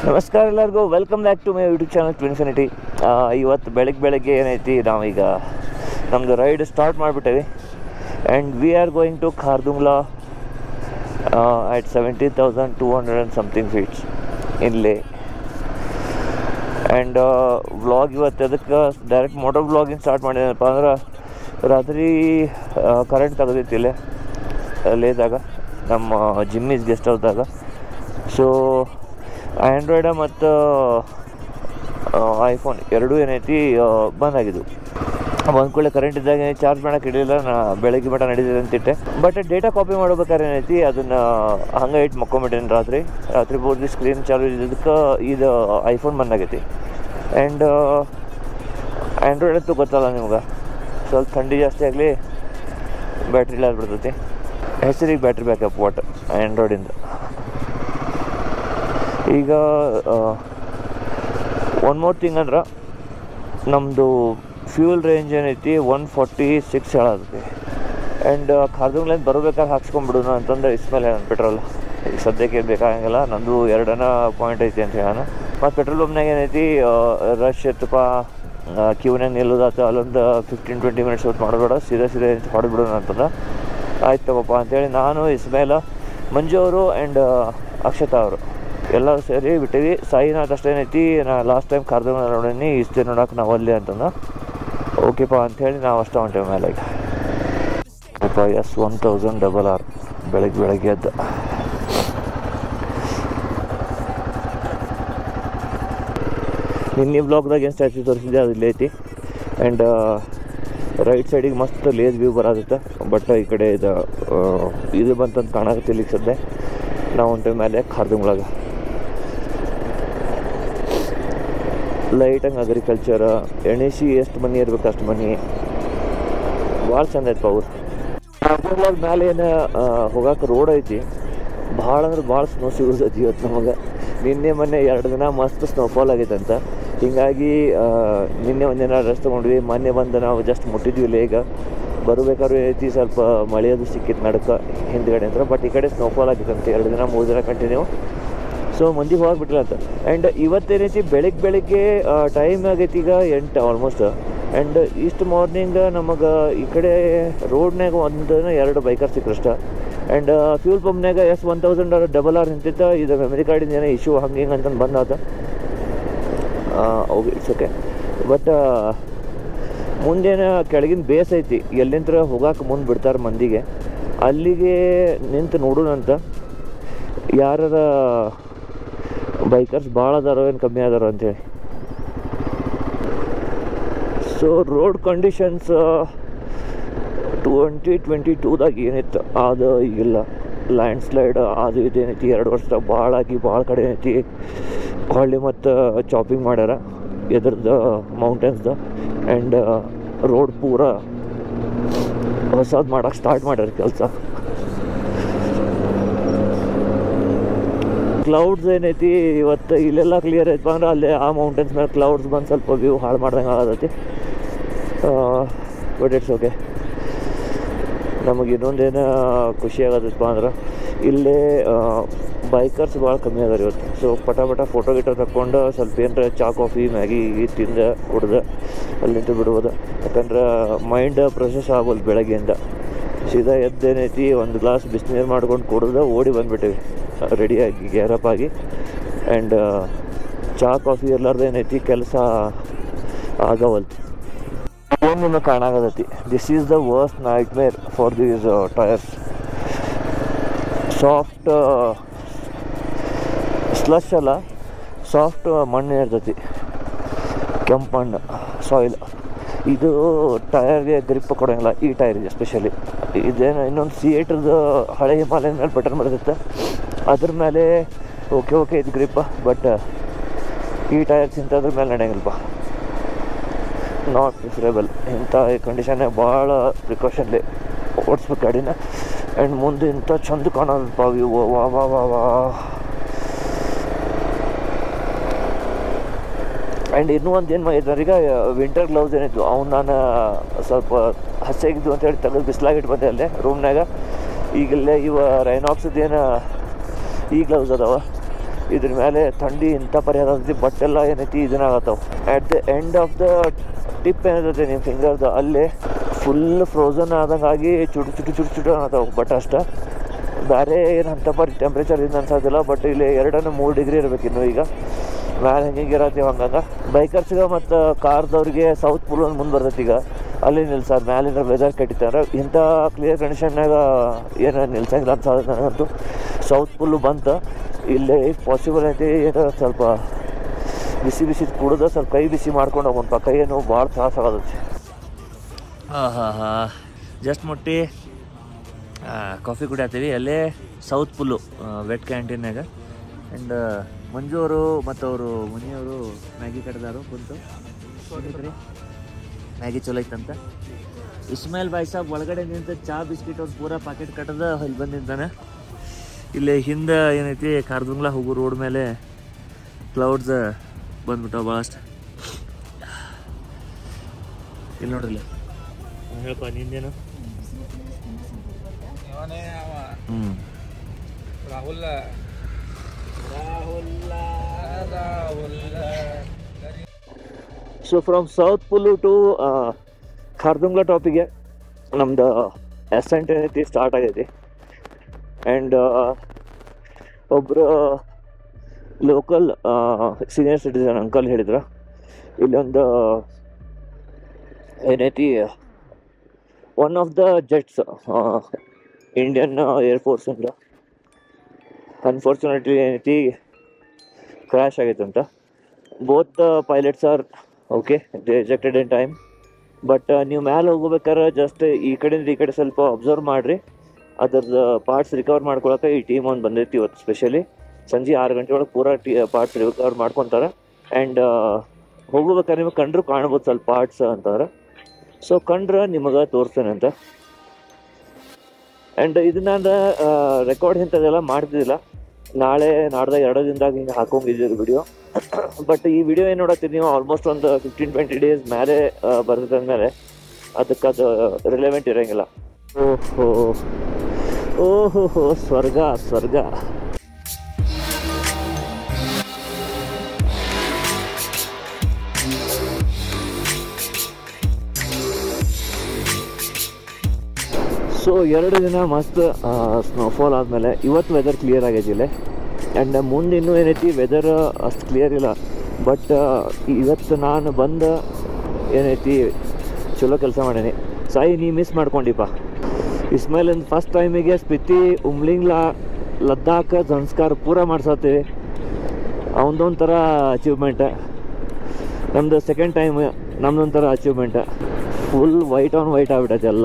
ನಮಸ್ಕಾರ ಎಲ್ಲರಿಗೂ welcome back to my YouTube channel Twinfinity ಇವತ್ತು ಬೆಳಗ್ಗೆ ಬೆಳಗ್ಗೆ ಏನೈತಿ ನಾವೀಗ ನಮ್ಮದು ರೈಡ್ ಸ್ಟಾರ್ಟ್ ಮಾಡಿಬಿಟ್ಟೇವಿ and we are going to Khardungla at seventeen thousand two hundred and something feets ಇಲ್ಲೇ ಆ್ಯಂಡ್ ವ್ಲಾಗ್ ಇವತ್ತು ಅದಕ್ಕೆ ಡೈರೆಕ್ಟ್ ಮೋಟರ್ ವ್ಲಾಗಿಂಗ್ ಸ್ಟಾರ್ಟ್ ಮಾಡಿದೆನಪ್ಪ ಅಂದ್ರೆ ರಾತ್ರಿ ಕರೆಂಟ್ ತೆಗೆದಿತ್ತು ಇಲ್ಲೇ ಲೇದಾಗ ನಮ್ಮ ಜಿಮ್ಮಿಸ್ ಗೆಸ್ಟ್ ಹೌಸ್ದಾಗ ಸೊ ಆ್ಯಂಡ್ರಾಯ್ಡ ಮತ್ತು ಐಫೋನ್ ಎರಡೂ ಏನೈತಿ ಬಂದಾಗಿದ್ದು ಬಂದ ಕೂಡಲೇ ಕರೆಂಟ್ ಇದ್ದಾಗ ಚಾರ್ಜ್ ಮಾಡೋಕೆ ಇಡಲಿಲ್ಲ ನಾ ಬೆಳಗ್ಗೆ ಮಟ ನಡೀತಿದೆ ಅಂತಿಟ್ಟೆ ಬಟ್ ಡೇಟಾ ಕಾಪಿ ಮಾಡ್ಬೇಕಾದ್ರೆ ಏನೈತಿ ಅದನ್ನು ಹಂಗೆ ಇಟ್ಟು ಮಕ್ಕೊಂಬಿಟ್ಟೇನೆ ರಾತ್ರಿ ರಾತ್ರಿ ಪೂರ್ತಿ ಸ್ಕ್ರೀನ್ ಚಾಲು ಇದ್ದಕ್ಕೆ ಇದು ಐಫೋನ್ ಬಂದಾಗೈತಿ ಆ್ಯಂಡ್ ಆ್ಯಂಡ್ರಾಯ್ಡ್ ಅಂತೂ ಗೊತ್ತಲ್ಲ ನಿಮ್ಗೆ ಸ್ವಲ್ಪ ಥಂಡಿ ಜಾಸ್ತಿ ಆಗಲಿ ಬ್ಯಾಟ್ರಿ ಇಲ್ಲ ಬಿಡ್ತೈತಿ ಹೆಸರಿಗೆ ಬ್ಯಾಟ್ರಿ ಬ್ಯಾಕಪ್ ವಾಟ್ ಆ್ಯಂಡ್ರಾಯ್ಡಿಂದ ಈಗ ಒನ್ ಮೋರ್ ಥಿಂಗ್ ಅಂದ್ರೆ ನಮ್ಮದು ಫ್ಯೂಲ್ ರೇಂಜ್ ಏನೈತಿ ಒನ್ ಫಾರ್ಟಿ ಸಿಕ್ಸ್ ಹೇಳತ್ತೈತಿ ಆ್ಯಂಡ್ ಖಾರ್ದುಂಗ್ಲೈನ್ ಬರಬೇಕಾದ್ರೆ ಹಾಕ್ಸ್ಕೊಂಡ್ಬಿಡೋಣ ಅಂತಂದ್ರೆ ಇಸ್ಮೇಲೆ ಹೇಳೋಣ ಪೆಟ್ರೋಲ್ ಈಗ ಸದ್ಯಕ್ಕೆ ಏನ್ ಬೇಕಾಗಂಗಿಲ್ಲ ನಂದು ಎರಡನ ಪಾಯಿಂಟ್ ಐತಿ ಅಂತ ಹೇಳೋಣ ಮತ್ತು ಪೆಟ್ರೋಲ್ ಪಂಪ್ನಾಗ ಏನೈತಿ ರಶ್ ಇತ್ತಪ್ಪ ಕ್ಯೂನಾಗ ನಿಲ್ಲೋದಾತ ಅಲ್ಲೊಂದು ಫಿಫ್ಟೀನ್ ಟ್ವೆಂಟಿ ಮಿನಿಟ್ಸ್ ಹೊತ್ತು ಮಾಡಬೇಡ ಸೀದಾ ಸೀದಾ ಹೊಡೆದ್ಬಿಡೋಣ ಅಂತಂದ್ರೆ ಆಯ್ತು ತಗೋಪ್ಪ ಅಂತೇಳಿ ನಾನು ಇಸ್ಮೇಲ ಮಂಜು ಅವರು ಆ್ಯಂಡ್ ಅಕ್ಷತಾ ಅವರು ಎಲ್ಲರೂ ಸೇರಿ ಬಿಟ್ಟಿವಿ ಸಾಯಿನಾಥ್ ಅಷ್ಟೇನೈತಿ ನಾ ಲಾಸ್ಟ್ ಟೈಮ್ ಕರ್ದ ನೋಡೀನಿ ಇಷ್ಟೇ ನೋಡಕ್ಕೆ ನಾವು ಅಲ್ಲೇ ಅಂತಂದ ಓಕೆಪ್ಪ ಅಂಥೇಳಿ ನಾವು ಅಷ್ಟೇ ಹೊಂಟೇವೆ ಮೇಲೆ ಈಗ ಅಪ್ಪ S one thousand double R ಬೆಳಗ್ಗೆ ಬೆಳಗ್ಗೆ ಎದ್ದು ನಿನ್ನೆ ಬ್ಲಾಗ್ದಾಗ ಏನು ಸ್ಟ್ಯಾಚು ತೋರಿಸಿದ್ದೆ ಅದು ಇಲ್ಲೇ ಐತಿ ಆ್ಯಂಡ್ ರೈಟ್ ಸೈಡಿಗೆ ಮಸ್ತ್ ಲೇಸ್ ವ್ಯೂ ಬರತ್ತೆ ಬಟ್ ಈ ಕಡೆ ಇದು ಆ, ಇದು ಬಂತಂತ ಕಾಣಕತ್ತೆ ಇಲ್ಲಿಗೆ ಸದ್ಯ ನಾವು ಹೊಂಟೇವೆ ಮೇಲೆ ಖಾರ್ದುಂಗ್ಳಾಗ ಲೈಟಂಗೆ ಅಗ್ರಿಕಲ್ಚರ್ ಎಣೆಸಿ ಎಷ್ಟು ಮನಿ ಇರ್ಬೇಕು ಅಷ್ಟು ಮನಿ ಭಾಳ ಚಂದ ಐತೆ ಅವ್ರು ಖಾರ್ದುಂಗ್ಳಾಗ ಮೇಲೆ ಏನು ಹೋಗಕ್ಕೆ ರೋಡ್ ಐತಿ ಭಾಳ ಅಂದ್ರೆ ಭಾಳ ಸ್ನೋ ಸಿಗುತ್ತೈತಿ ಇವತ್ತು ನಮಗೆ ನಿನ್ನೆ ಮೊನ್ನೆ ಎರಡು ದಿನ ಮಸ್ತ್ ಸ್ನೋಫಾಲ್ ಆಗೈತಂತ ಹೀಗಾಗಿ ಆ, ನಿನ್ನೆ ಒಂದಿನ ರೆಸ್ಟ್ ತೊಗೊಂಡ್ವಿ ಮೊನ್ನೆ ಬಂದು ನಾವು ಜಸ್ಟ್ ಮುಟ್ಟಿದ್ವಿ ಇಲ್ಲಿ ಈಗ ಬರಬೇಕಾದ್ರೆ ಏನೈತಿ ಸ್ವಲ್ಪ ಮಳೆ ಅದು ಸಿಕ್ಕಿತ್ತು ನಡಕ ಹಿಂದ್ಗಡೆ ಅಂತ ಬಟ್ ಈ ಕಡೆ ಸ್ನೋಫಾಲ್ ಆಗಿತ್ತಂತೆ ಎರಡು ದಿನ ಮೂರು ದಿನ ಕಂಟಿನ್ಯೂ ಸೊ ಮಂದಿ ಹೋಗ್ಬಿಟ್ಟಿಲ್ಲ ಅಂತ ಆ್ಯಂಡ್ ಇವತ್ತೇನೈತಿ ಬೆಳಿಗ್ಗೆ ಬೆಳಿಗ್ಗೆ ಟೈಮ್ ಆಗೈತಿ ಈಗ ಎಂಟು ಆಲ್ಮೋಸ್ಟ್ ಆ್ಯಂಡ್ ಇಷ್ಟು ಮಾರ್ನಿಂಗ್ ನಮಗೆ ಈ ಕಡೆ ರೋಡ್ನಾಗ ಒಂದು ಎರಡು ಬೈಕರ್ ಸಿಕ್ಕರಷ್ಟ ಆ್ಯಂಡ್ ಫ್ಯೂಲ್ ಪಂಪ್ನಾಗ S one thousand double R ನಿಂತಿತ್ತು ಇದು ಮೆಮರಿ ಕಾರ್ಡಿಂದ ಏನೋ ಇಶ್ಯೂ ಹಂಗೆ ಹಿಂಗೆ ಅಂತಂದು ಬಂದಾತ ಓಕೆ ಇಟ್ಸ್ ಓಕೆ ಬಟ್ ಮುಂದೇನ ಕೆಳಗಿನ ಬೇಸ್ ಐತಿ ಎಲ್ಲಿಂತ್ರ ಹೋಗಾಕ ಮುಂದೆ ಬಿಡ್ತಾರೆ ಮಂದಿಗೆ ಅಲ್ಲಿಗೆ ನಿಂತು ನೋಡೋಣಂತ ಯಾರ ಬೈಕರ್ಸ್ ಭಾಳ ಅದಾರೋ ಏನು ಕಮ್ಮಿ ಅದಾರೋ ಅಂತೇಳಿ so road conditions twenty twenty ಟೂದಾಗ ಏನಿತ್ತು ಅದು ಈಗಿಲ್ಲ ಲ್ಯಾಂಡ್ ಸ್ಲೈಡ್ ಅದು ಇದೇನೈತಿ ಎರಡು ವರ್ಷದಾಗ ಭಾಳ ಆಗಿ ಭಾಳ ಕಡೆ ಐತಿ ಹೊಳ್ಳಿ ಮತ್ತು ಚಾಪಿಂಗ್ ಮಾಡ್ಯಾರ ಎದ್ರದ್ದು ಮೌಂಟೇನ್ಸ್ದು ಆ್ಯಂಡ್ ರೋಡ್ ಪೂರ ಹೊಸದು ಮಾಡಕ್ಕೆ ಸ್ಟಾರ್ಟ್ ಮಾಡ್ಯಾರ ಕೆಲಸ ಕ್ಲೌಡ್ಸ್ ಏನೈತಿ ಇವತ್ತು ಇಲ್ಲೆಲ್ಲ ಕ್ಲಿಯರ್ ಐತಪ್ಪ ಅಂದ್ರೆ ಅಲ್ಲೇ ಆ ಮೌಂಟೇನ್ಸ್ ಮೇಲೆ ಕ್ಲೌಡ್ಸ್ ಬಂದು ಸ್ವಲ್ಪ ವ್ಯೂ ಹಾಳು ಮಾಡ್ದಂಗೆ ಆಗತೈತಿ ಬಟ್ ಇಟ್ಸ್ ಓಕೆ ನಮಗೆ ಇನ್ನೊಂದೇನು ಖುಷಿ ಆಗತ್ತಪ್ಪ ಅಂದ್ರೆ ಇಲ್ಲೇ ಬೈಕರ್ಸ್ ಭಾಳ ಕಮ್ಮಿ ಅದಾರ ಇವತ್ತು ಸೊ ಪಟ ಪಟ ಫೋಟೋ ಗಿಟೋ ತಕ್ಕೊಂಡು ಸ್ವಲ್ಪ ಏನರ ಚಾ ಕಾಫಿ ಮ್ಯಾಗಿ ತಿಂದು ಕುಡ್ದು ಅಲ್ಲಿಂದ ಬಿಡ್ಬೋದು ಯಾಕಂದ್ರೆ ಮೈಂಡ್ ಪ್ರೊಸೆಸ್ ಆಗೋದು ಬೆಳಗ್ಗೆಯಿಂದ ಸೀದಾ ಎದ್ದೇನೈತಿ ಒಂದು ಗ್ಲಾಸ್ ಬಿಸಿನೀರು ಮಾಡ್ಕೊಂಡು ಕುಡ್ದು ಓಡಿ ಬಂದ್ಬಿಟ್ಟಿವಿ ರೆಡಿಯಾಗಿ ಗ್ಯಾರಪ್ ಆಗಿ ಆ್ಯಂಡ್ ಚಾ ಕಾಫಿ ಇರ್ಲಾರ್ದು ಏನೈತಿ ಕೆಲಸ ಆಗವಲ್ತು ನಿಮಗೆ ಕಾಣಾಗತೈತಿ this is the worst nightmare for these tyres soft slush ಅಲ್ಲ ಸಾಫ್ಟ್ ಮಣ್ಣು ಇರ್ತೈತಿ ಕೆಂಪು ಮಣ್ಣು ಸಾಯಿಲ್ ಇದು ಟಯರ್ಗೆ ಗ್ರಿಪ್ ಕೊಡೋಂಗಿಲ್ಲ ಈ ಟೈರಿಗೆ ಎಸ್ಪೆಷಲಿ ಇದೇನು ಇನ್ನೊಂದು ಸಿ ಏಟ್ರದ್ದು ಹಳೆ ಹಿಮಾಲಯದ ಮೇಲೆ ಬಟನ್ ಬರ್ತೈತೆ ಅದ್ರ ಮೇಲೆ ಓಕೆ ಓಕೆ ಇದು ಗ್ರಿಪ್ಪ ಬಟ್ ಈ ಟೈರ್ಸ್ ಇಂಥದ್ರ ಮೇಲೆ ನಡೆಯಂಗಿಲ್ಲಪ್ಪ ನಾಟ್ ಪ್ರಿಫರೇಬಲ್ ಇಂಥ ಕಂಡೀಷನ್ನೇ ಭಾಳ ಪ್ರಿಕಾಷನ್ಲಿ ಓಡಿಸ್ಬೇಕು ಗಾಡಿನ ಆ್ಯಂಡ್ ಮುಂದೆ ಇಂಥ ಚಂದ ಕಾಣೋದಪ್ಪ ವ್ಯೂ ವಾ ವಾ ವಾ ವಾ ಆ್ಯಂಡ್ ಇನ್ನೂ ಒಂದು ಏನು ಮಾಡಿದ್ದಾರೆ ಈಗ ವಿಂಟರ್ ಗ್ಲೌಸ್ ಏನಿತ್ತು ಅವ್ನು ನಾನು ಸ್ವಲ್ಪ ಹಸಿಯಾಗಿದ್ದು ಅಂತೇಳಿ ತೆಗೆದು ಬಿಸಿಲಾಗಿಟ್ಟು ಬಂದೆ ಅಲ್ಲೇ ರೂಮ್ನಾಗ ಈಗಲ್ಲೇ ಇವ ರೈನಾಕ್ಸದ್ದು ಏನು ಈ ಗ್ಲೌಸ್ ಅದಾವ ಇದ್ರ ಮೇಲೆ ಥಂಡಿ ಇಂಥ ಪರಿ ಆಗತೈತಿ ಬಟ್ಟೆಲ್ಲ ಏನೈತಿ ಇದನ್ನಾಗತ್ತವ at the end of the tip ಏನಿರ್ತೈತಿ ನಿಮ್ಮ ಫಿಂಗರ್ದು ಅಲ್ಲಿ ಫುಲ್ ಫ್ರೋಝನ್ ಆದಂಗೆ ಆಗಿ ಚುಟು ಚುಟು ಚುಟು ಚುಟು ಅನ್ನತ್ತವ ಬಟ್ ಅಷ್ಟ ಬೇರೆ ಏನು ಅಂತ ಪರಿ ಟೆಂಪ್ರೇಚರ್ ಇದು ಅನ್ಸೋದಿಲ್ಲ ಬಟ್ ಇಲ್ಲಿ ಎರಡನ್ನು ಮೂರು ಡಿಗ್ರಿ ಇರಬೇಕು ಇನ್ನು ಈಗ ಮ್ಯಾಲೆ ಹೆಂಗೆ ಇರತ್ತೀವಿ ಹಂಗಂಗ ಬೈಕರ್ಸ್ಗೆ ಮತ್ತು ಕಾರ್ದವ್ರಿಗೆ ಸೌತ್ ಪೂಲ್ ಒಂದು ಮುಂದೆ ಬರ್ತೈತಿ ಈಗ ಅಲ್ಲಿ ನಿಲ್ಸಾರ ಮ್ಯಾಲಿನ ವೆದರ್ ಕೆಟ್ಟಿದ್ದಾರೆ ಇಂಥ ಕ್ಲಿಯರ್ ಕಂಡೀಷನ್ನಾಗ ಏನು ನಿಲ್ಸಂಗಿಲ್ಲ ಅನ್ಸೋದು ನನಗಂತೂ ಸೌತ್ ಪೂಲು ಬಂತು ಇಲ್ಲೇ ಪಾಸಿಬಲ್ ಐತಿ ಏನೋ ಸ್ವಲ್ಪ ಬಿಸಿ ಬಿಸಿ ಕುಡಿದು ಸ್ವಲ್ಪ ಕೈ ಬಿಸಿ ಮಾಡ್ಕೊಂಡು ಹೋಗೋಣಪ್ಪ ಕೈ ನೋವು ಭಾಳ ತ್ರಾಸ ಆಗತೈತಿ ಹಾಂ ಹಾಂ ಹಾಂ ಜಸ್ಟ್ ಮುಟ್ಟಿ ಕಾಫಿ ಕುಡಿಯತ್ತೀವಿ ಅಲ್ಲೇ ಸೌತ್ ಪುಲ್ಲು ವೆಟ್ ಕ್ಯಾಂಟೀನಾಗ ಆ್ಯಂಡ್ ಮಂಜು ಅವರು ಮತ್ತು ಅವರು ಮುನಿಯವರು ಮ್ಯಾಗಿ ಕಡ್ದಾರು ಕುಂತು ಹೇಗಿದ್ರಿ? ಮ್ಯಾಗಿ ಚಲೋ ಐತಂತ ಇಸ್ಮಾಯಿಲ್ ಬಾಯ್ ಸಾಬ್ ಒಳಗಡೆ ನಿಂತು ಚಾ ಬಿಸ್ಕಿಟ್ ಒಂದು ಪೂರ ಪಾಕೆಟ್ ಕಟ್ಟದ ಇಲ್ಲಿ ಬಂದು ನಿಂತಾನೆ ಇಲ್ಲಿ ಹಿಂದೆ ಏನೈತಿ ಕಾರ್ದುಂಗ್ಲ ಹೋಗೋ ರೋಡ್ ಮೇಲೆ ಕ್ಲೌಡ್ಸ್ ಬಂದ್ಬಿಟ್ಟವ ಭಾಳಷ್ಟು ಇಲ್ಲಿ ನೋಡ್ರಿ ಹೇಳಪ್ಪ ನಿಂದೇನು ಇವನೇ ಅವ ಹ್ಞೂ Rahul Rahul Rahul so from South Pullu to Khardungla ಟಾಪಿಗೆ ನಮ್ದು ಅಸೆಂಟ್ ಏನೈತಿ ಸ್ಟಾರ್ಟ್ ಆಗೈತಿ ಆ್ಯಂಡ್ ಒಬ್ಬರು ಲೋಕಲ್ ಸೀನಿಯರ್ ಸಿಟಿಸನ್ ಅಂಕಲ್ ಹೇಳಿದ್ರು ಇಲ್ಲೊಂದು ಏನೈತಿ one of the jets Indian ಏರ್ಫೋರ್ಸಿಂದ ಅನ್ಫಾರ್ಚುನೇಟ್ಲಿ ಏನೈತಿ ಕ್ರ್ಯಾಶ್ ಆಗೈತೆ ಅಂತ both pilots are okay they ejected in time but ನೀವು ಮ್ಯಾಲೆ ಹೋಗ್ಬೇಕಾದ್ರೆ ಜಸ್ಟ್ ಈ ಕಡೆಯಿಂದ ಈ ಕಡೆ ಸ್ವಲ್ಪ ಅಬ್ಸರ್ವ್ ಮಾಡಿರಿ ಅದ್ರದ್ದು ಪಾರ್ಟ್ಸ್ ರಿಕವರ್ ಮಾಡ್ಕೊಳಕ್ಕೆ ಈ ಟೀಮ್ ಒಂದು ಬಂದೈತಿ ಇವತ್ತು ಸ್ಪೆಷಲಿ ಸಂಜೆ ಆರು ಗಂಟೆ ಒಳಗೆ ಪೂರಾ ಟಿ ಪಾರ್ಟ್ಸ್ ರಿಕವರ್ ಮಾಡ್ಕೊತಾರೆ ಆ್ಯಂಡ್ ಹೋಗ್ಬೇಕಾದ್ರೆ ನಿಮಗೆ ಕಂಡ್ರು ಕಾಣ್ಬೋದು ಸ್ವಲ್ಪ ಪಾರ್ಟ್ಸ್ ಅಂತಾರೆ ಸೊ ಕಂಡ್ರೆ ನಿಮಗೆ ತೋರಿಸ್ತೇನೆ ಅಂತ ಆ್ಯಂಡ್ ಇದನ್ನ ರೆಕಾರ್ಡ್ ಇಂಥದ್ದೆಲ್ಲ ಮಾಡ್ತಿದ್ದಿಲ್ಲ ನಾಳೆ ನಾಡ್ದಾಗ ಎರಡು ದಿನದಾಗ ಹಿಂಗೆ ಹಾಕೊಂಗಿದ್ದೀರಿ ವಿಡಿಯೋ ಬಟ್ ಈ ವಿಡಿಯೋ ಏನು ನೋಡತ್ತೀರಿ ನೀವು ಆಲ್ಮೋಸ್ಟ್ ಒಂದು ಫಿಫ್ಟೀನ್ ಟ್ವೆಂಟಿ ಡೇಸ್ ಮೇಲೆ ಬರ್ತದಂದ್ಮೇಲೆ ಅದಕ್ಕೆ ಅದು ರಿಲೆವೆಂಟ್ ಇರೋಂಗಿಲ್ಲ ಓಹೋ ಓಹೋ ಹೋ ಸ್ವರ್ಗ ಸ್ವರ್ಗ ಸೊ ಎರಡು ದಿನ ಮಸ್ತ್ ಸ್ನೋಫಾಲ್ ಆದಮೇಲೆ ಇವತ್ತು ವೆದರ್ ಕ್ಲಿಯರ್ ಆಗೈತಿ ಇಲ್ಲಿ ಆ್ಯಂಡ್ ಮುಂದೆ ಇನ್ನೂ ಏನೈತಿ ವೆದರ್ ಅಷ್ಟು ಕ್ಲಿಯರ್ ಇಲ್ಲ ಬಟ್ ಇವತ್ತು ನಾನು ಬಂದ ಏನೈತಿ ಚಲೋ ಕೆಲಸ ಮಾಡೀನಿ ಸಾಯಿ ನೀ ಮಿಸ್ ಮಾಡ್ಕೊಂಡಿಪ್ಪ ಇಸ್ಮಾಯಿಲ್ ಫಸ್ಟ್ ಟೈಮಿಗೆ ಸ್ಪಿತಿ ಉಮ್ಲಿಂಗ್ಲಾ ಲದ್ದಾಖ್ ಸಂಸ್ಕಾರ ಪೂರ ಮಾಡ್ಸತ್ತೀವಿ ಅವನದೊಂಥರ ಅಚೀವ್ಮೆಂಟ್ ನಮ್ಮದು ಸೆಕೆಂಡ್ ಟೈಮ್ ನಮ್ದೊಂಥರ achievement full white on white ಆಗ್ಬಿಟ್ಟೈತೆ ಎಲ್ಲ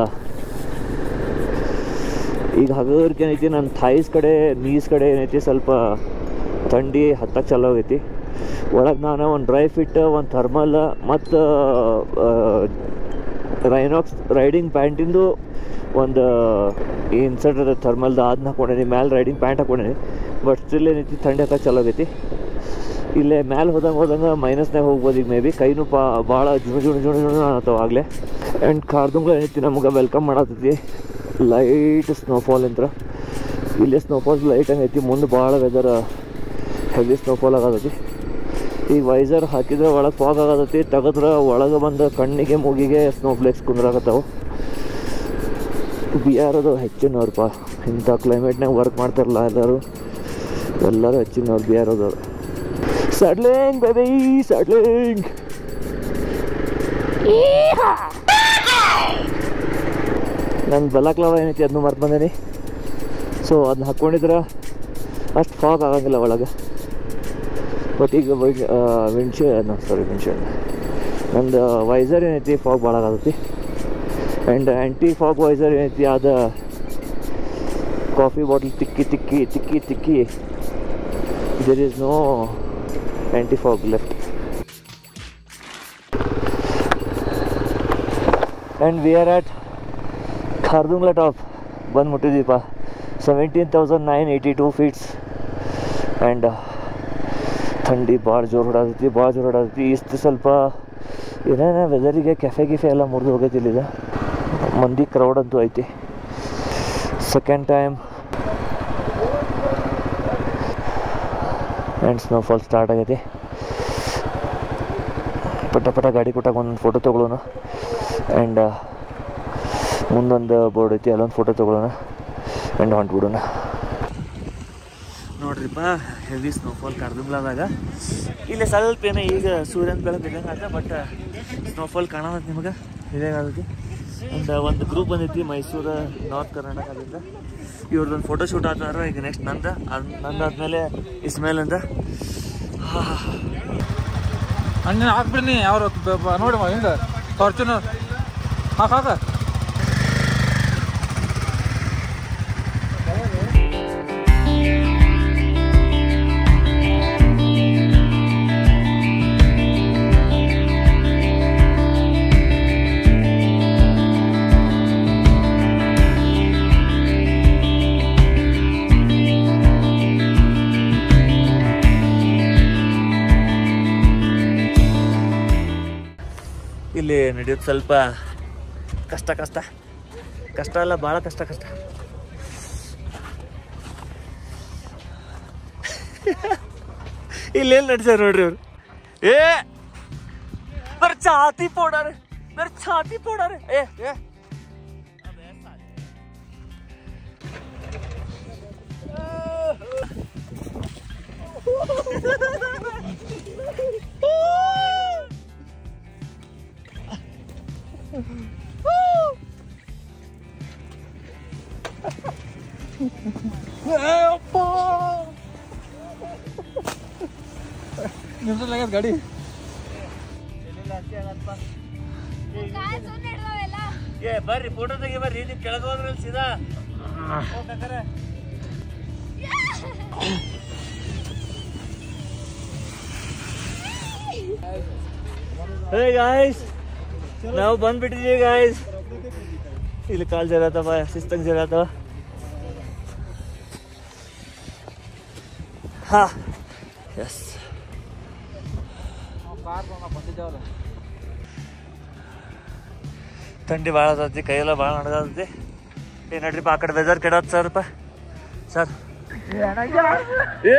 ಈಗ ಹಗರ್ಗೆ ಏನೈತಿ ನನ್ನ ಥೈಸ್ ಕಡೆ ನೀಸ್ ಕಡೆ ಏನೈತಿ ಸ್ವಲ್ಪ ಥಂಡಿ ಹತ್ತಕ್ಕೆ ಚಲೋ ಆಗೈತಿ ಒಳಗೆ ನಾನು ಒಂದು ಡ್ರೈ ಫಿಟ್ ಒಂದು ಥರ್ಮಲ್ ಮತ್ತು ರೈನಾಕ್ಸ್ ರೈಡಿಂಗ್ ಪ್ಯಾಂಟಿಂದು ಒಂದು ಇನ್ಸರ್ಟ್ ಅದ ಥರ್ಮಲ್ದು ಅದನ್ನ ಹಾಕೊಂಡೇನಿ ಮ್ಯಾಲೆ ರೈಡಿಂಗ್ ಪ್ಯಾಂಟ್ ಹಾಕೊಂಡೇನಿ ಬಟ್ ಸ್ಟಿಲ್ ಏನೈತಿ ಥಂಡಿ ಹತ್ತಕ್ಕೆ ಚಲೋ ಆಗೈತಿ ಇಲ್ಲೇ ಮ್ಯಾಲೆ ಹೋದಂಗೆ ಹೋದಂಗೆ ಮೈನಸ್ನಾಗ ಹೋಗ್ಬೋದು ಈಗ ಮೇ ಬಿ ಕೈನೂ ಪಾ ಭಾಳ ಜುಣು ಜುಣು ಜುಣು ಜುಣು ಅನ್ನತ್ತವ ಆಗಲೇ ಆ್ಯಂಡ್ ಕಾರ್ದುಂಗ್ಲ ಏನೈತಿ ನಮ್ಗೆ ವೆಲ್ಕಮ್ ಮಾಡತ್ತೈತಿ ಲೈಟ್ ಸ್ನೋಫಾಲ್ ಅಂತ ಇಲ್ಲೇ ಸ್ನೋಫಾಲ್ ಲೈಟ್ ಐತಿ ಮುಂದೆ ಭಾಳ ವೆದರ್ ಹೆವಿ ಸ್ನೋಫಾಲ್ ಆಗತೈತಿ ಈಗ ವೈಸರ್ ಹಾಕಿದ್ರೆ ಒಳಗೆ ಫಾಗ್ ಆಗತೈತಿ ತೆಗೆದ್ರೆ ಒಳಗೆ ಬಂದು ಕಣ್ಣಿಗೆ ಮೂಗಿಗೆ ಸ್ನೋ ಫ್ಲೇಕ್ಸ್ ಕುಂದ್ರಾಗತ್ತಾವು ಬಿ ಆರ್ ಅದು ಹೆಚ್ಚಿನವ್ರಪ್ಪ ಇಂಥ ಕ್ಲೈಮೇಟ್ನಾಗ ವರ್ಕ್ ಮಾಡ್ತಾರಲ್ಲ ಎಲ್ಲರೂ ಎಲ್ಲರೂ ಹೆಚ್ಚಿನವ್ರು ಬಿ ಆರ್ ಅದವ್ರು ಸಡ್ಲಿಂಗ್ ಬೇಬಿ ಸಡ್ಲಿಂಗ್ ನನ್ನ ಬಲಾಕ್ಲವ ಏನೈತಿ ಅದನ್ನು ಮರ್ತು ಬಂದೇನಿ ಸೊ ಅದನ್ನ ಹಾಕ್ಕೊಂಡಿದ್ರೆ ಅಷ್ಟು ಫಾಗ್ ಆಗಂಗಿಲ್ಲ ಒಳಗೆ ಬಟ್ ಈಗ ವಿಂಡ್ಶೀ ಸಾರಿ ವಿಂಡ್ಶೀಲ್ಡ್ ನಂದು ವೈಸರ್ ಏನೈತಿ ಫಾಗ್ ಭಾಳ ಆಗತೈತಿ ಆ್ಯಂಡ್ ಆ್ಯಂಟಿ ಫಾಗ್ ವೈಸರ್ ಏನೈತಿ ಅದ ಕಾಫಿ ಬಾಟಲ್ ತಿಕ್ಕಿ ತಿಕ್ಕಿ ತಿಕ್ಕಿ ತಿಕ್ಕಿ there is no anti fog left and we are at Khardungla top ಬಂದು ಮುಟ್ಟಿದ್ದೀಪ seventeen thousand nine eighty two feets and ಥಂಡಿ ಭಾಳ ಜೋರು ಹೊಡಾತೈತಿ ಭಾಳ ಜೋರು ಹೊಡಾತೈತಿ ಇಷ್ಟು ಸ್ವಲ್ಪ ಏನೇನ ವೆದರಿಗೆ ಕೆಫೆ ಗಿಫೆ ಎಲ್ಲ ಮುರಿದು ಹೋಗೈತಿ ಇಲ್ಲಿದ ಮಂದಿ ಕ್ರೌಡ್ ಅಂತೂ ಐತಿ second time and snowfall start ಆಗೈತಿ ಪಟ ಪಟ ಗಾಡಿ ಕೊಟ್ಟಾಗ ಒಂದೊಂದು ಫೋಟೋ ತೊಗೊಳೋಣ ಆ್ಯಂಡ್ ಮುಂದೊಂದು ಬೋರ್ಡ್ ಐತಿ ಅಲ್ಲೊಂದು ಫೋಟೋ ತೊಗೊಳೋಣ ಆ್ಯಂಡ್ ಹೊಂಟ್ಬಿಡೋಣ ನೋಡ್ರಿಪ್ಪ ಹೆವಿ ಸ್ನೋಫಾಲ್ ಕರ್ದುಂಗ್ಲಾದಾಗ ಇಲ್ಲಿ ಸ್ವಲ್ಪ ಏನೋ ಈಗ ಸೂರ್ಯನ ಬೆಳಕು ಬಿದ್ದಂಗೆ ಆತ ಬಟ್ ಸ್ನೋಫಾಲ್ ಕಾಣೋದು ನಿಮಗೆ ಇದಾಗತ್ತೆ ಆ್ಯಂಡ್ ಒಂದು ಗ್ರೂಪ್ ಬಂದೈತಿ ಮೈಸೂರು ನಾರ್ತ್ ಕರ್ನಾಟಕದಿಂದ ಇವ್ರದ್ದೊಂದು ಫೋಟೋ ಶೂಟ್ ಆತಾರ ಈಗ ನೆಕ್ಸ್ಟ್ ನಂದ ಅದ್ ನಂದಾದ್ಮೇಲೆ ಇಸ್ಮೇಲ್ ಅಂತ ಹಣ್ಣು ಹಾಕ್ಬಿಡ್ನಿ ಅವ್ರು ನೋಡಿ ಹಿಂಗೆ ಫಾರ್ಚುನರ್ ಹಾಕ ಹಾಕ ಇಲ್ಲಿ ನಡೆಯೋದು ಸ್ವಲ್ಪ ಕಷ್ಟ ಕಷ್ಟ ಕಷ್ಟ ಅಲ್ಲ ಭಾಳ ಕಷ್ಟ ಕಷ್ಟ ಇಲ್ಲೇನು ನಡ್ಸ್ಯಾರ ನೋಡ್ರಿ ಅವ್ರು ಏ ಬರ್ ಛಾತಿ ಪೋಡಾರೆ ಬರ್ ಛಾತಿ ಪೋಡಾರೆ ಏ ಏ ನಿಮ್ಸಲ್ಲಾಗ್ಯದ ಗಾಡಿ काय सुन हिडದಾವೆಲ್ಲ ಏ ಬರ್ರಿ ಫೋಟೋ ತೆಗಿ ಬರ್ರಿ ನೀವು ಕೆಳಗೆ ಹೋದ್ರಲ್ಲ ಸೀದಾ ಹೇ ಗಾಯ್ಸ್ ನಾವು ಬಂದ್ಬಿಟ್ಟಿದ್ದೀವಿ ಗಾಯ್ಸ್ ಇಲ್ಲಿ ಕಾಲ್ ಜರತ್ತವ ಶಿಸ್ತಂಗ್ ಜರತ್ತವ ಹಾ ಎಸ್ ಕಾರ್ ಬಂದಿದ್ದೇವಲ್ಲ ಥಂಡಿ ಭಾಳ ಆತತಿ ಕೈಯೆಲ್ಲ ಭಾಳ ನಡ್ದತಿ ಏ ನಡ್ರಿಪ್ಪ ಆ ಕಡೆ ವೆದರ್ ಕೆಡತ್ ಸರ್ಪ ಸರ್ ಏ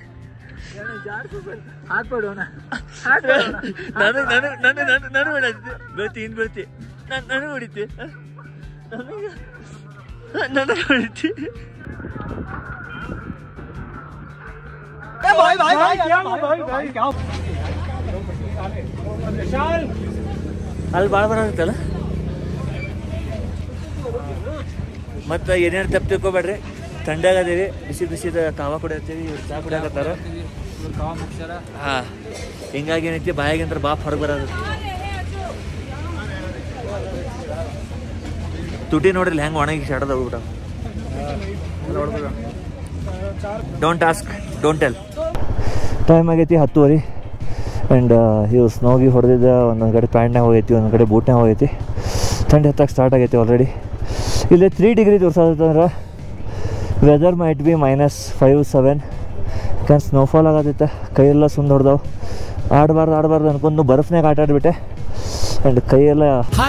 ಹಾಕ್ಬೇಡೋಣ ನನಗೆ ನನಗೆ ನನಗೆ ನನಗೆ ನನಗೆ ಹೊಡಿತಿ ಬೀಳ್ತಿ ಇನ್ನು ಬೀಳ್ತಿ ನಾನು ನನಗೆ ಹೊಡಿತಿ ನನಗೆ ನನಗೆ ಹೊಡಿತಿ ಅಲ್ಲಿ ಭಾಳ ಬರೋತ್ತಲ್ಲ ಮತ್ತು ಏನೇನು ತಪ್ಪು ತಿಳ್ಕೊಬೇಡ್ರಿ ಥಂಡಾಗದೀವಿ ಬಿಸಿ ಬಿಸಿದ ಕಾವ ಕುಡಿಯತ್ತೀವಿ ಇವ್ರು ಚಾ ಕುಡಿಯಕತ್ತಾರ ಕಾವ ಮುಗ್ಸ್ಯಾರ ಹಾಂ ಹಿಂಗಾಗಿ ಏನೈತಿ ಬಾಯಾಗಿಂದ್ರ ಬಾಪ್ ಹೊರಗೆ ಬರೋದು ತುಟಿ ನೋಡ್ರಿ ಹೆಂಗೆ ಒಣಗಿ ಶಡದ ಹೋಗ್ಬಿಟ್ಟ don't ask don't tell time ಆಗೈತಿ ಹತ್ತುವರೆ ಆ್ಯಂಡ್ ಇವು ಸ್ನೋಗಿ ಹೊಡೆದಿದ್ದ ಒಂದೊಂದು ಕಡೆ ಪ್ಯಾಂಟ್ನಾಗ ಹೋಗೈತಿ ಒಂದೊಂದು ಕಡೆ ಬೂಟ್ನಾಗ ಹೋಗೈತಿ ಥಂಡಿ ಹತ್ತಕ್ಕೆ ಸ್ಟಾರ್ಟ್ ಆಗೈತಿ ಆಲ್ರೆಡಿ ಇಲ್ಲಿ ತ್ರೀ ಡಿಗ್ರಿ ತೋರ್ಸತ್ತಂದ್ರೆ weather might be minus five seven ಯಾಕಂದ್ರೆ ಸ್ನೋಫಾಲ್ ಆಗತ್ತೈತೆ ಕೈಯೆಲ್ಲ ಸುಂದ್ ಹೊಡೆದವು ಆಡಬಾರ್ದು ಆಡಬಾರ್ದು ಅನ್ಕೊಂಡು ಬರ್ಫ್ನಾಗ ಆಟ ಆಡ್ಬಿಟ್ಟೆ ಆ್ಯಂಡ್ ಕೈಯೆಲ್ಲ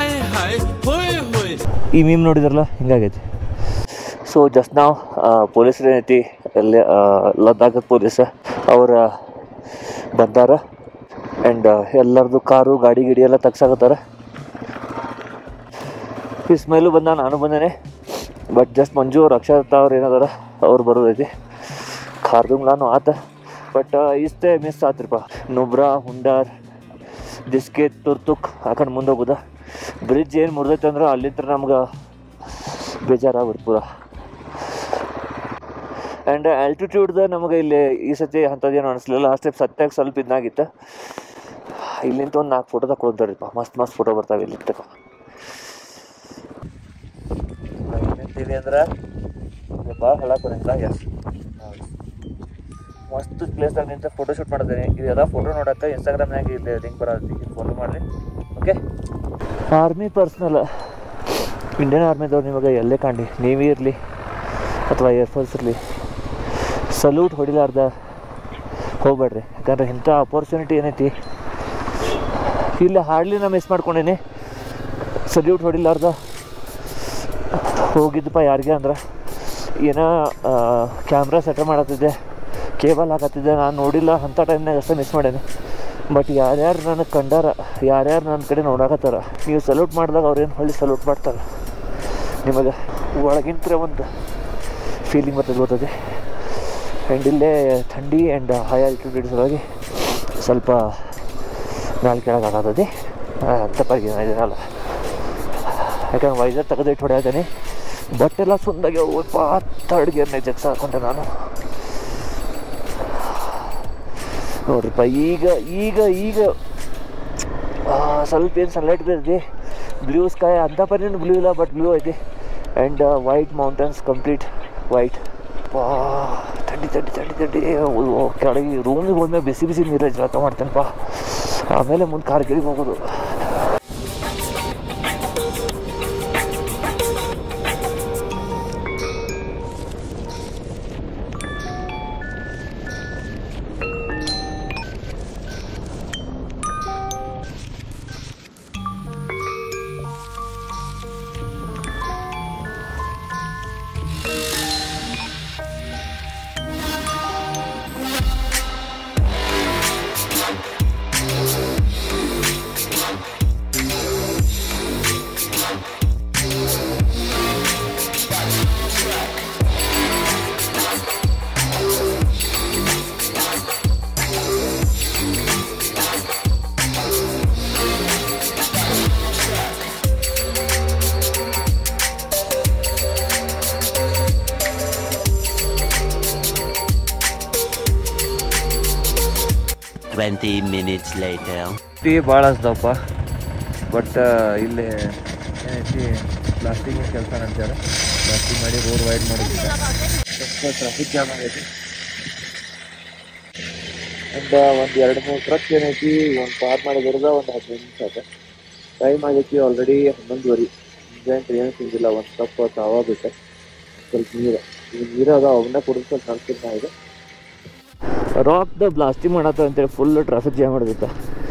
ಈ ಮೀಮ್ ನೋಡಿದ್ರಲ್ಲ ಹಿಂಗಾಗೈತಿ ಸೊ ಜಸ್ಟ್ ನಾವು ಪೊಲೀಸರು ಏನೈತಿ ಅಲ್ಲಿ ಲದ್ದಾಖದ ಪೊಲೀಸ ಅವ್ರ ಬಂದಾರ ಆ್ಯಂಡ್ ಎಲ್ಲರದು ಕಾರು ಗಾಡಿ ಗಿಡಿ ಎಲ್ಲ ತಗ್ಸಾಕತ್ತಾರ ಇಸ್ಮೈಲು ಬಂದ ನಾನು ಬಂದೇನೆ ಬಟ್ ಜಸ್ಟ್ ಮಂಜು ಅವ್ರು ಅಕ್ಷರತ ಅವ್ರು ಏನದಾರ ಅವ್ರು ಬರೋದೈತಿ ಖಾರ್ದುಂಗ್ಲಾನು ಆತ ಬಟ್ ಇಷ್ಟೇ ಮಿಸ್ ಆತ್ರಿಪ್ಪ ನುಬ್ರಾ ಹುಂಡಾರ್ ದಿಸ್ಕೆ ತುರ್ತುಕ್ ಆ ಕಡೆ ಮುಂದೆ ಹೋಗುದ ಬ್ರಿಡ್ಜ್ ಏನು ಮುರಿದೈತೆ ಅಂದ್ರೆ ಅಲ್ಲಿಂದ ನಮ್ಗೆ ಬೇಜಾರಾಗ್ಬಿಡ್ತು ಪೂರ ಆ್ಯಂಡ್ ಆಲ್ಟಿಟ್ಯೂಡ್ದ ನಮಗೆ ಇಲ್ಲಿ ಈ ಸತಿ ಅಂಥದ್ದೇನು ಅನಿಸ್ಲಿಲ್ಲ ಲಾಸ್ಟ್ ಟೈಪ್ ಸತ್ಯಾಗ ಸ್ವಲ್ಪ ಇದಾಗಿತ್ತು ಇಲ್ಲಿಂದ ಒಂದು ನಾಲ್ಕು ಫೋಟೋ ತಗೊಳ್ತಾರಿಪ್ಪ ಮಸ್ತ್ ಮಸ್ತ್ ಫೋಟೋ ಬರ್ತಾವೆ ಇಲ್ಲಿ ತಗೋ ಏನಂತೀವಿ ಅಂದ್ರೆ ಭಾಳ ಹಳಕ್ ಬರಂಗಿಲ್ಲ ಎಸ್ ಮಸ್ತ್ ಪ್ಲೇಸ್ದಾಗ ನಿಂತ ಫೋಟೋ ಶೂಟ್ ಮಾಡಿದ್ದೀನಿ ಇದೆಲ್ಲ ಫೋಟೋ ನೋಡಕ್ಕೆ ಇನ್ಸ್ಟಾಗ್ರಾಮ್ನಾಗ ಇಲ್ಲಿ ಲಿಂಕ್ ಬರತ್ತಿ ಫಾಲೋ ಮಾಡಲಿ ಓಕೆ ಆರ್ಮಿ ಪರ್ಸ್ನಲ್ ಇಂಡಿಯನ್ ಆರ್ಮಿದವ್ರು ನಿಮಗೆ ಎಲ್ಲೇ ಕಾಣಿ ನೇವಿ ಇರಲಿ ಅಥವಾ ಏರ್ಫೋರ್ಸ್ ಇರಲಿ ಸಲ್ಯೂಟ್ ಹೊಡಿಲಾರ್ದ ಹೋಗ್ಬೇಡ್ರಿ ಯಾಕಂದ್ರೆ ಇಂಥ ಅಪರ್ಚುನಿಟಿ ಏನೈತಿ ಇಲ್ಲಿ ಹಾರ್ಡ್ಲಿ ನಾ ಮಿಸ್ ಮಾಡ್ಕೊಂಡೀನಿ ಸಲ್ಯೂಟ್ ಹೊಡಿಲಾರ್ದ ಹೋಗಿದ್ದಪ್ಪ ಯಾರಿಗೆ ಅಂದ್ರೆ ಏನೋ ಕ್ಯಾಮ್ರಾ ಸೆಟ್ ಮಾಡತ್ತಿದ್ದೆ ಕೇಬಲ್ ಹಾಕತ್ತಿದ್ದೆ ನಾನು ನೋಡಿಲ್ಲ ಅಂಥ ಟೈಮ್ನಾಗ ಅಷ್ಟೇ ಮಿಸ್ ಮಾಡೇನೆ ಬಟ್ ಯಾರ್ಯಾರು ನನಗೆ ಕಂಡಾರ ಯಾರ್ಯಾರು ನನ್ನ ಕಡೆ ನೋಡಾಕತ್ತಾರ ನೀವು ಸಲ್ಯೂಟ್ ಮಾಡಿದಾಗ ಅವ್ರೇನು ಹೊಳ್ಳಿ ಸಲ್ಯೂಟ್ ಮಾಡ್ತಾರೆ ನಿಮಗೆ ಒಳಗಿಂತ್ರ ಒಂದು ಫೀಲಿಂಗ್ ಬರ್ತದೆ ಬರ್ತದೆ ಆ್ಯಂಡ್ ಇಲ್ಲೇ ಥಂಡಿ ಆ್ಯಂಡ್ ಹೈ ಆಲ್ಟಿಟ್ಯೂಡ್ ಸಲುವಾಗಿ ಸ್ವಲ್ಪ ನಾಲ್ಕು ಕೆಳಗೆ ಆಗತ್ತೈತಿ ಅಂತ ಪರಗಿನ ಇದೆಯಲ್ಲ ಯಾಕಂದ್ರೆ ವೈಸರ್ ತೆಗೆದು ಇಟ್ಟು ಹೊಡೆಯತ್ತೇನೆ ಬಟ್ಟೆಲ್ಲ ಸುಂದಾಗಿ ಹೋಗ್ಪ ಥರ್ಡ್ ಗೇರ್ನಾಗ ಜಗ್ಸ ಹಾಕೊಂಡೆ ನಾನು ನೋಡ್ರಿಪ್ಪ ಈಗ ಈಗ ಈಗ ಆ, ಸ್ವಲ್ಪ ಏನು ಸನ್ಲೈಟ್ ಬೀಳ್ತಿ ಬ್ಲೂ ಸ್ಕೈ ಅಂಥ ಪರ್ಯಂತ ಬ್ಲೂ ಇಲ್ಲ ಬಟ್ ಬ್ಲೂ ಐತಿ and white mountains complete white ಪಾ ಥಂಡಿ ಥಂಡಿ ಥಂಡಿ ಥಂಡಿ ಅಯ್ಯೋ, ಕೆಳಗೆ ರೂಮಿಗೆ ಹೋದ್ಮೇಲೆ ಬಿಸಿ ಬಿಸಿ ನೀರಲ್ಲಿ ಜಳಕ ಮಾಡ್ತೇನಪ್ಪ ಆಮೇಲೆ ಮುಂದೆ ಕಾರ್ ಗಿರಿಗೆ ಹೋಗೋದು Twenty minutes later. ಟೀ ಭಾಳ ಹಚ್ದಪ್ಪ ಬಟ್ ಇಲ್ಲಿ ಏನೈತಿ ಪ್ಲಾಸ್ಟಿಕ್ ಕೆಲಸ ಅಂತಾರೆ ಪ್ಲಾಸ್ಟಿಕ್ ಮಾಡಿ ರೋಡ್ ವೈಡ್ ಮಾಡೋದಿಲ್ಲ ಟ್ರಾಫಿಕ್ ಜಾಮ್ ಆಗೈತಿ ಒಂದು ಒಂದು ಎರಡು ಮೂರು ಟ್ರಕ್ ಏನೈತಿ ಒಂದು ಪಾರ್ ಮಾಡಿದ್ರದ ಒಂದು ಹದಿನೈದು ನಿಮಿಷ ಆಯ್ತು ಟೈಮ್ ಆಗೈತಿ ಆಲ್ರೆಡಿ ಹನ್ನೊಂದುವರೆ ಮುಂಜಾನೆ ಏನು ತಿಂದಿಲ್ಲ ಒಂದು ಕಪ್ ತಾವ ಬಿಟ್ಟೆ ಸ್ವಲ್ಪ ನೀರು ಈ ನೀರು ಅದ ಅವನ್ನ ಕುಡಿದು ಸ್ವಲ್ಪ ನಡ್ಕಿದ್ನ ಇದೆ ರಾಕ್ದ ಬ್ಲಾಸ್ಟಿಂಗ್ ಮಾಡತ್ತ ಅಂತೇಳಿ ಫುಲ್ ಟ್ರಾಫಿಕ್ ಜಾಮ್ ಮಾಡಿದಿತ್ತ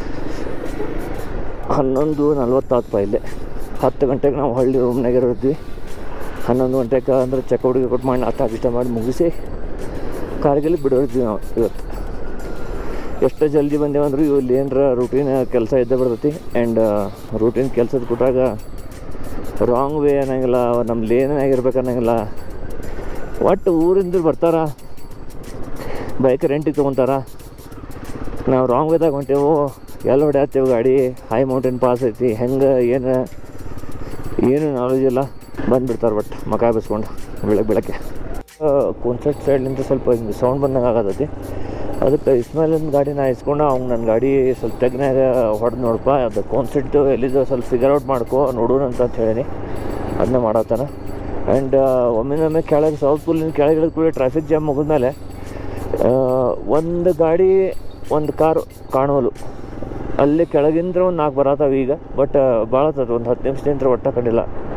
ಹನ್ನೊಂದು ನಲ್ವತ್ತಾತ್ಪ ಇಲ್ಲೇ ಹತ್ತು ಗಂಟೆಗೆ ನಾವು ಹಳ್ಳಿ ರೂಮ್ನಾಗ ಇರ್ತೀವಿ ಹನ್ನೊಂದು ಗಂಟೆಗೆ ಅಂದ್ರೆ ಚೆಕ್ಔಟ್ ಗಿಕೌಟ್ ಮಾಡಿ ನಾಷ್ಟ ಇಷ್ಟ ಮಾಡಿ ಮುಗಿಸಿ ಕಾರ್ಗಿಲ್ಲಿ ಬಿಡೋರ್ತೀವಿ ನಾವು ಇವತ್ತು ಎಷ್ಟು ಜಲ್ದಿ ಬಂದೇವು ಅಂದ್ರೆ ಇಲ್ಲಿ ಏನರ ರೂಟೀನ್ ಕೆಲಸ ಇದ್ದೇ ಬರ್ತೈತಿ ಆ್ಯಂಡ್ ರೂಟೀನ್ ಕೆಲಸದ ಕೊಟ್ಟಾಗ ರಾಂಗ್ ವೇ ಅನ್ನಂಗಿಲ್ಲ ನಮ್ಮ ಲೇನಾಗ ಇರ್ಬೇಕು ಅನ್ನಂಗಿಲ್ಲ ಒಟ್ಟು ಊರಿಂದ ಬರ್ತಾರ ಬೈಕ್ ರೆಂಟಿಗೆ ತೊಗೊತಾರ ನಾವು ರಾಂಗ್ ವೇದಾಗ ಹೊಂಟೇವು ಎಲ್ಲಿ ಹೊಡ್ಯಾತ್ತೇವು ಗಾಡಿ ಹೈ ಮೌಂಟೇನ್ ಪಾಸ್ ಐತಿ ಹೆಂಗೆ ಏನು ಏನು ನಾಲೆಜ್ ಇಲ್ಲ ಬಂದುಬಿಡ್ತಾರೆ ಬಟ್ ಮಕ ಬಿಸ್ಕೊಂಡು ಬೆಳಗ್ಗೆ ಬೆಳಗ್ಗೆ ಕೋನ್ಸರ್ಟ್ ಸೈಡ್ಲಿಂದ ಸ್ವಲ್ಪ ಹಿಂಗೆ ಸೌಂಡ್ ಬಂದಂಗೆ ಆಗತೈತಿ ಅದಕ್ಕೆ ಇಸ್ಮಾಯಿಲಿನ ಗಾಡಿ ನಾ ಇಸ್ಕೊಂಡು ಅವ್ನು ನನ್ನ ಗಾಡಿ ಸ್ವಲ್ಪ ತೆಗ್ನಾಗ ಹೊಡೆದು ನೋಡಪ್ಪ ಅದು ಕಾನ್ಸೆಪ್ಟು ಎಲ್ಲಿದೆ ಸ್ವಲ್ಪ ಫಿಗರ್ ಔಟ್ ಮಾಡ್ಕೊ ನೋಡೋಣ ಅಂತ ಅಂತ ಹೇಳೀನಿ ಅದನ್ನ ಮಾಡತ್ತಾನ ಆ್ಯಂಡ್ ಒಮ್ಮಿನೊಮ್ಮೆ ಕೆಳಗೆ ಸೌತ್ ಪುಲ್ಲಿನ ಕೆಳಗೆ ಇಳಿದ ಕೂಡ ಟ್ರಾಫಿಕ್ ಜಾಮ್ ಮುಗಿದ್ಮೇಲೆ ಒಂದು ಗಾಡಿ ಒಂದು ಕಾರು ಕಾಣುವಲು ಅಲ್ಲಿ ಕೆಳಗಿಂದ ಒಂದು ನಾಲ್ಕು ಬರತ್ತಾವ ಈಗ ಬಟ್ ಭಾಳ ಆತದ ಒಂದು ಹತ್ತು ನಿಮಿಷದಿಂದ ಒಟ್ಟ ಕಂಡಿಲ್ಲ